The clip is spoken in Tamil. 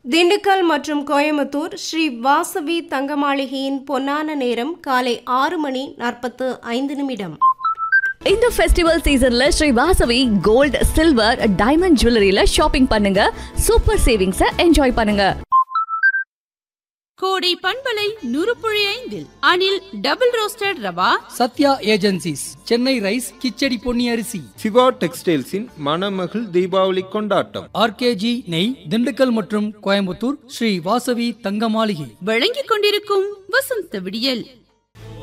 திண்டுக்கல் மற்றும் கோயம்புத்தூர் ஸ்ரீ வாசவி தங்கமாளிகையின் பொன்னான நேரம் காலை ஆறு மணி நாற்பத்து ஐந்து நிமிடம் இந்த ஃபெஸ்டிவல் சீசன்ல Sri Vasavi gold silver diamond ஜுவல்லரியில ஷாப்பிங் பண்ணுங்க சூப்பர் சேவிங்ஸ என்ஜாய் பண்ணுங்க கோடை பண்பலை நூறுப்புழி ஐந்தில் Anil double roasted rava Sathya agencies Chennai rice kichadi Ponni அரிசி சிவா டெக்ஸ்டைல்ஸின் மணமகள் தீபாவளி கொண்டாட்டம் ஆர்கேஜி நெய் திண்டுக்கல் மற்றும் கோயம்புத்தூர் ஸ்ரீ வாசவி தங்க மாளிகை வழங்கிக் கொண்டிருக்கும் வசந்த விடியல்